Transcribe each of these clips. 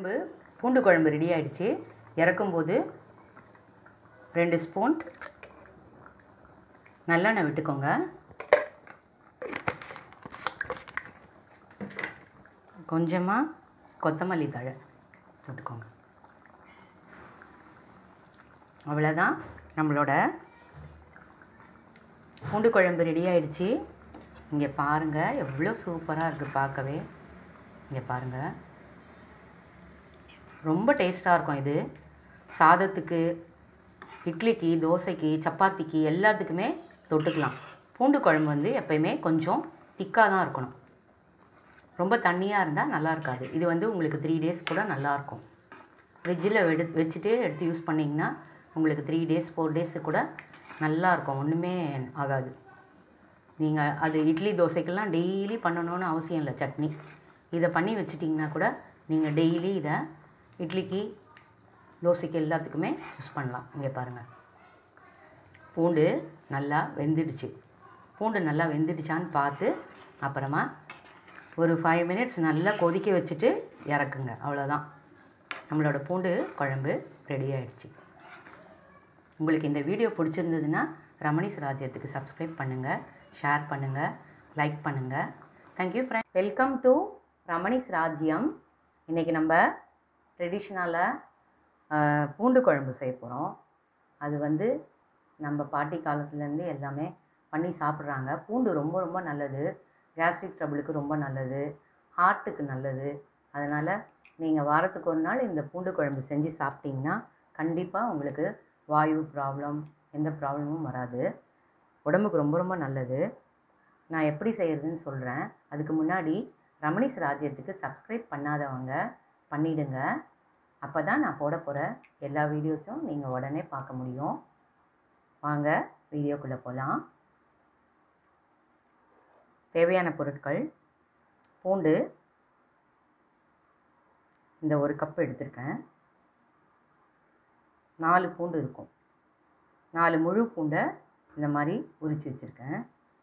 குழம்பு பூண்டு குழம்பு ரெடி ஆயிடுச்சு இறக்கும்போது ரெண்டு ஸ்பூன் நல்லெண்ணெய் விட்டுக்கோங்க கொஞ்சமாக கொத்தமல்லி தழை விட்டுக்கோங்க அவ்வளோதான் நம்மளோட பூண்டு குழம்பு ரெடி ஆயிடுச்சு இங்கே பாருங்கள் எவ்வளோ சூப்பராக இருக்குது பார்க்கவே இங்கே பாருங்கள் ரொம்ப டேஸ்ட்டாக இருக்கும் இது சாதத்துக்கு இட்லிக்கு தோசைக்கு சப்பாத்திக்கு எல்லாத்துக்குமே தொட்டுக்கலாம் பூண்டு குழம்பு வந்து எப்பயுமே கொஞ்சம் திக்காக தான் இருக்கணும் ரொம்ப தண்ணியாக இருந்தால் நல்லா இருக்காது இது வந்து உங்களுக்கு த்ரீ டேஸ் கூட நல்லாயிருக்கும் ஃப்ரிட்ஜில் எடு வச்சுட்டு எடுத்து யூஸ் பண்ணிங்கன்னா உங்களுக்கு த்ரீ டேஸ் ஃபோர் டேஸு கூட நல்லா இருக்கும் ஒன்றுமே ஆகாது நீங்கள் அது இட்லி தோசைக்கெல்லாம் டெய்லி பண்ணணும்னு அவசியம் இல்லை சட்னி இதை பண்ணி வச்சிட்டிங்கன்னா கூட நீங்கள் டெய்லி இதை இட்லிக்கு தோசைக்கு எல்லாத்துக்குமே யூஸ் பண்ணலாம் இங்கே பாருங்கள் பூண்டு நல்லா வெந்துடுச்சு பூண்டு நல்லா வெந்துடுச்சான்னு பார்த்து அப்புறமா ஒரு ஃபைவ் மினிட்ஸ் நல்லா கொதிக்க வச்சுட்டு இறக்குங்க அவ்வளோதான் நம்மளோட பூண்டு குழம்பு ரெடி ஆயிடுச்சு உங்களுக்கு இந்த வீடியோ பிடிச்சிருந்ததுன்னா ரமணிஸ் ராஜ்யத்துக்கு சப்ஸ்கிரைப் பண்ணுங்கள் ஷேர் பண்ணுங்கள் லைக் பண்ணுங்கள் thank you friend welcome to Ramani's ராஜ்யம் இன்றைக்கி நம்ம ட்ரெடிஷ்னலாக பூண்டு குழம்பு செய்ய போகிறோம் அது வந்து நம்ம பாட்டி காலத்துலேருந்து எல்லாமே பண்ணி சாப்பிட்றாங்க பூண்டு ரொம்ப ரொம்ப நல்லது கேஸ்ட்ரிக் ட்ரபிளுக்கு ரொம்ப நல்லது ஹார்ட்டுக்கு நல்லது அதனால் நீங்கள் வாரத்துக்கு ஒரு நாள் இந்த பூண்டு குழம்பு செஞ்சு சாப்பிட்டிங்கன்னா கண்டிப்பாக உங்களுக்கு வாயு ப்ராப்ளம் எந்த ப்ராப்ளமும் வராது உடம்புக்கு ரொம்ப ரொம்ப நல்லது நான் எப்படி செய்கிறதுன்னு சொல்கிறேன் அதுக்கு முன்னாடி ரமணிஸ் ராஜ்யத்துக்கு சப்ஸ்கிரைப் பண்ணாதவங்க பண்ணிடுங்க அப்போ தான் நான் போட போகிற எல்லா வீடியோஸும் நீங்கள் உடனே பார்க்க முடியும் வாங்க வீடியோக்குள்ளே போகலாம் தேவையான பொருட்கள் பூண்டு இந்த ஒரு கப் எடுத்திருக்கேன் நாலு பூண்டு இருக்கும் நாலு முழு பூண்டை இந்த மாதிரி உரித்து வச்சுருக்கேன்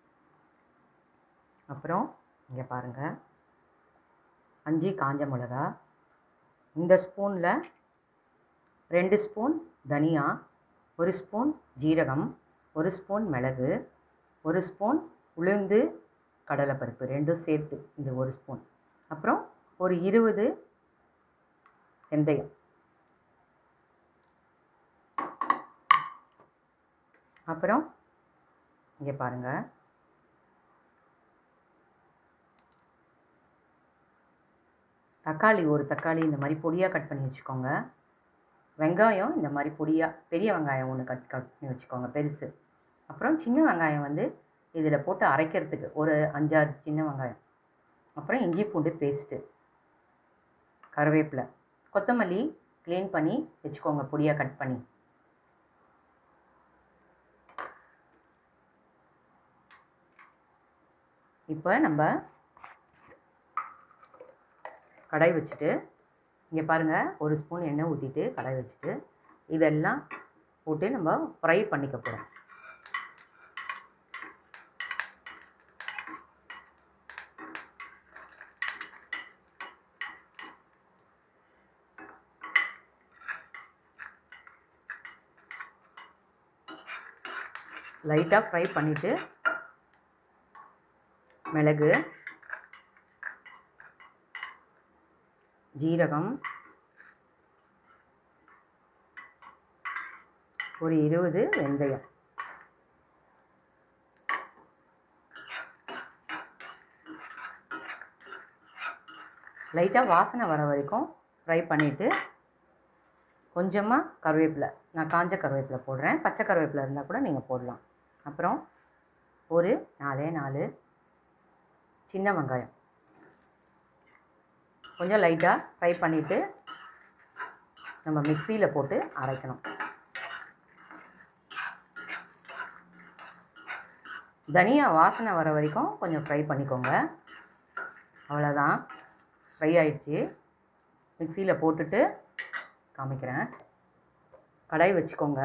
அப்புறம் இங்கே பாருங்கள் அஞ்சு காஞ்ச மிளகா இந்த ஸ்பூனில் ரெண்டு ஸ்பூன் தனியா ஒரு ஸ்பூன் ஜீரகம் ஒரு ஸ்பூன் மிளகு ஒரு ஸ்பூன் உளுந்து கடலைப்பருப்பு ரெண்டும் சேர்த்து இந்த ஒரு ஸ்பூன் அப்புறம் ஒரு இருபது வெந்தயம் அப்புறம் இங்கே பாருங்கள் தக்காளி ஒரு தக்காளி இந்த மாதிரி பொடியாக கட் பண்ணி வச்சுக்கோங்க வெங்காயம் இந்த மாதிரி பொடியாக பெரிய வெங்காயம் ஒன்று கட் கட் பண்ணி வச்சுக்கோங்க பெருசு அப்புறம் சின்ன வெங்காயம் வந்து இதில் போட்டு அரைக்கிறதுக்கு ஒரு அஞ்சாறு சின்ன வெங்காயம் அப்புறம் இஞ்சி பூண்டு பேஸ்ட்டு கருவேப்பிலை கொத்தமல்லி க்ளீன் பண்ணி வச்சுக்கோங்க பொடியாக கட் பண்ணி இப்போ நம்ம கடாய் வச்சுட்டு இங்கே பாருங்கள் ஒரு ஸ்பூன் எண்ணெய் ஊற்றிட்டு கடாய் வச்சுட்டு இதெல்லாம் போட்டு நம்ம ஃப்ரை பண்ணிக்க போகிறோம் லைட்டாக ஃப்ரை பண்ணிவிட்டு மிளகு ஜீரகம் ஒரு இருபது வெந்தயம் லைட்டாக வாசனை வர வரைக்கும் ஃப்ரை பண்ணிவிட்டு கொஞ்சமாக கருவேப்பிலை நான் காஞ்ச கருவேப்பிலை போடுறேன் பச்சை கருவேப்பிலை இருந்தால் கூட நீங்கள் போடலாம் அப்புறம் ஒரு நாலே நாலு சின்ன வெங்காயம் கொஞ்சம் லைட்டாக ஃப்ரை பண்ணிவிட்டு நம்ம மிக்சியில் போட்டு அரைக்கணும் தனியா வாசனை வர வரைக்கும் கொஞ்சம் ஃப்ரை பண்ணிக்கோங்க அவ்வளோதான் ஃப்ரை ஆயிடுச்சு மிக்சியில் போட்டுட்டு காமிக்கிறேன் கடாய் வச்சுக்கோங்க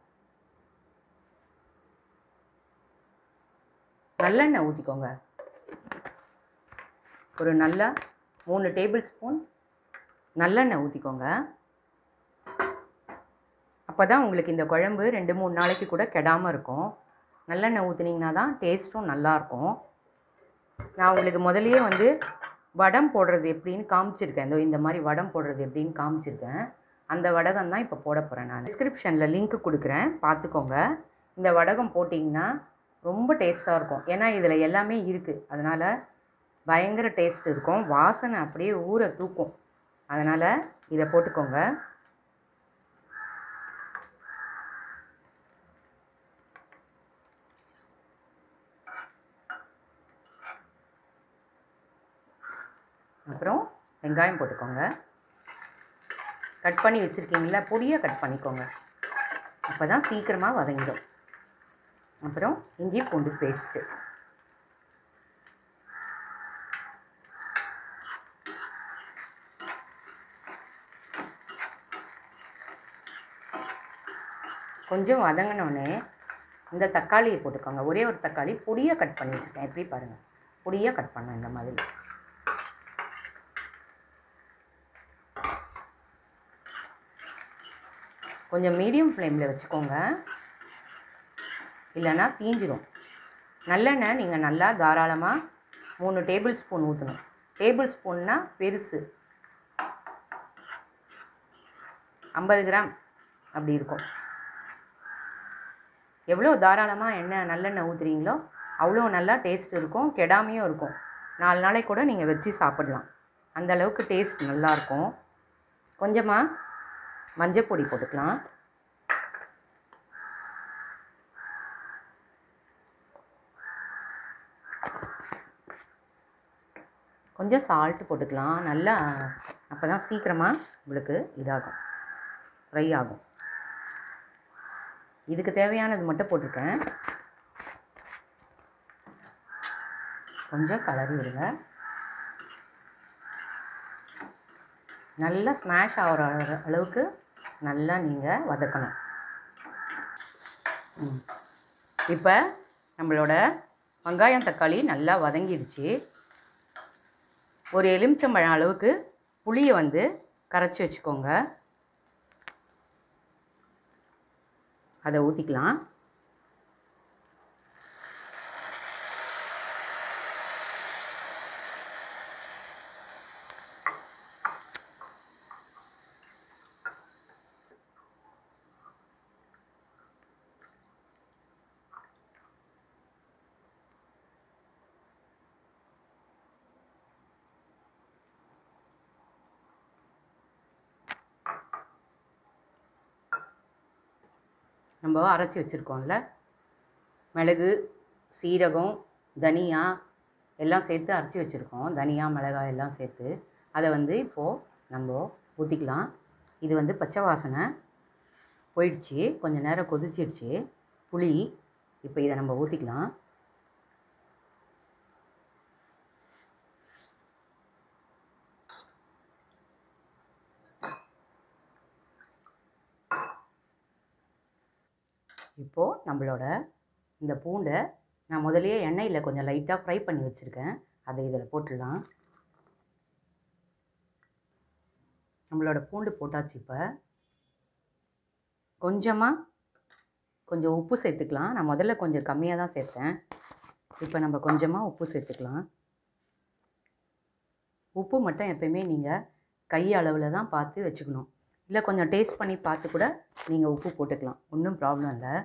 நல்லெண்ணெய் ஊற்றிக்கோங்க ஒரு நல்ல மூணு டேபிள் ஸ்பூன் நல்லெண்ணெய் ஊற்றிக்கோங்க அப்போ தான் உங்களுக்கு இந்த குழம்பு ரெண்டு மூணு நாளைக்கு கூட கெடாமல் இருக்கும் நல்லெண்ணெய் ஊற்றுனீங்கன்னா தான் டேஸ்ட்டும் நல்லாயிருக்கும் நான் உங்களுக்கு முதல்லயே வந்து வடம் போடுறது எப்படின்னு காமிச்சிருக்கேன் இதோ இந்த மாதிரி வடம் போடுறது எப்படின்னு காமிச்சிருக்கேன் அந்த வடகம் தான் இப்போ போட போகிறேன் நான் டிஸ்கிரிப்ஷனில் லிங்க் கொடுக்குறேன் பார்த்துக்கோங்க இந்த வடகம் போட்டிங்கன்னா ரொம்ப டேஸ்ட்டாக இருக்கும் ஏன்னா இதில் எல்லாமே இருக்குது அதனால் பயங்கர டேஸ்ட் இருக்கும் வாசனை அப்படியே ஊற தூக்கும் அதனால் இதை போட்டுக்கோங்க அப்புறம் வெங்காயம் போட்டுக்கோங்க கட் பண்ணி வச்சுருக்கீங்களா பொடியாக கட் பண்ணிக்கோங்க அப்போ தான் சீக்கிரமாக வதங்கிடும் அப்புறம் இஞ்சி பூண்டு பேஸ்ட்டு கொஞ்சம் வதங்கினோடனே இந்த தக்காளியை போட்டுக்கோங்க ஒரே ஒரு தக்காளி பொடியாக கட் பண்ணி வச்சுருக்கேன் எப்படி பாருங்கள் பொடியாக கட் பண்ணேன் இந்த மாதிரி கொஞ்சம் மீடியம் ஃப்ளேமில் வச்சுக்கோங்க இல்லைன்னா தீஞ்சிடும் நல்லெண்ணெய் நீங்கள் நல்லா தாராளமாக மூணு டேபிள் ஸ்பூன் ஊற்றணும் டேபிள் ஸ்பூன்னா பெருசு ஐம்பது கிராம் அப்படி இருக்கும் எவ்வளோ தாராளமாக எண்ணெய் நல்லெண்ணெய் ஊற்றுறீங்களோ அவ்வளோ நல்லா டேஸ்ட் இருக்கும் கெடாமையும் இருக்கும் நாலு நாளைக்கு கூட நீங்கள் வச்சு சாப்பிடலாம் அந்த அளவுக்கு டேஸ்ட் நல்லாயிருக்கும் கொஞ்சமாக மஞ்சள் பொடி போட்டுக்கலாம் கொஞ்சம் சால்ட்டு போட்டுக்கலாம் நல்லா அப்போ தான் சீக்கிரமாக உங்களுக்கு இதாகும் ஃப்ரை ஆகும் இதுக்கு தேவையானது மட்டும் போட்டிருக்கேன் கொஞ்சம் கலரி விடுங்க நல்லா ஸ்மாஷ் ஆகிற அளவுக்கு நல்லா நீங்கள் வதக்கணும் ம். இப்போ நம்மளோட வெங்காயம் தக்காளி நல்லா வதங்கிடுச்சு ஒரு எலுமிச்சம்பழம் அளவுக்கு புளியை வந்து கரைச்சி வச்சுக்கோங்க அதை ஊற்றிக்கலாம் நம்ம அரைச்சி வச்சுருக்கோம்ல மிளகு சீரகம் தனியா எல்லாம் சேர்த்து அரைச்சி வச்சுருக்கோம் தனியா மிளகாய் எல்லாம் சேர்த்து அதை வந்து இப்போது நம்ம ஊற்றிக்கலாம் இது வந்து பச்சை வாசனை போயிடுச்சு கொஞ்ச நேரம் கொதிச்சிடுச்சு புளி இப்போ இதை நம்ம ஊற்றிக்கலாம் இப்போது நம்மளோட இந்த பூண்டை நான் முதல்லயே எண்ணெயில் கொஞ்சம் லைட்டாக ஃப்ரை பண்ணி வச்சுருக்கேன் அதை இதில் போட்டுடலாம் நம்மளோட பூண்டு போட்டாச்சு இப்போ கொஞ்சமாக கொஞ்சம் உப்பு சேர்த்துக்கலாம் நான் முதல்ல கொஞ்சம் கம்மியாக தான் சேர்த்தேன் இப்போ நம்ம கொஞ்சமாக உப்பு சேர்த்துக்கலாம் உப்பு மட்டும் எப்பயுமே நீங்கள் கை அளவில் தான் பார்த்து வச்சுக்கணும் இல்லை கொஞ்சம் டேஸ்ட் பண்ணி பார்த்து கூட நீங்கள் உப்பு போட்டுக்கலாம் ஒன்றும் ப்ராப்ளம் இல்லை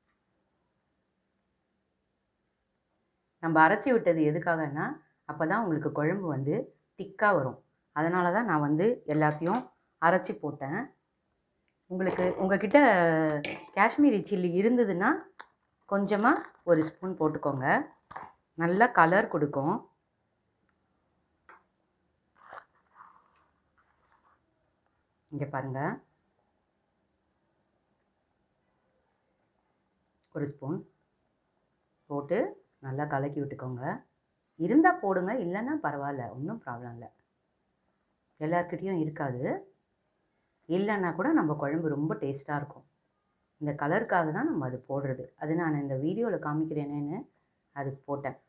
நம்ம அரைச்சி விட்டது எதுக்காகன்னா அப்போ தான் உங்களுக்கு குழம்பு வந்து திக்காக வரும் அதனால தான் நான் வந்து எல்லாத்தையும் அரைச்சி போட்டேன் உங்களுக்கு உங்ககிட்ட காஷ்மீரி சில்லி இருந்ததுன்னா கொஞ்சமாக ஒரு ஸ்பூன் போட்டுக்கோங்க நல்ல கலர் கொடுக்கும் இங்கே பாருங்கள் ஒரு ஸ்பூன் போட்டு நல்லா கலக்கி விட்டுக்கோங்க இருந்தால் போடுங்க இல்லைன்னா பரவாயில்ல ஒன்றும் ப்ராப்ளம் இல்லை எல்லாருக்கிட்டேயும் இருக்காது இல்லைன்னா கூட நம்ம குழம்பு ரொம்ப டேஸ்ட்டாக இருக்கும் இந்த கலருக்காக தான் நம்ம அது போடுறது அது நான் இந்த வீடியோவில் காமிக்கிறேனேன்னு அதுக்கு போட்டேன்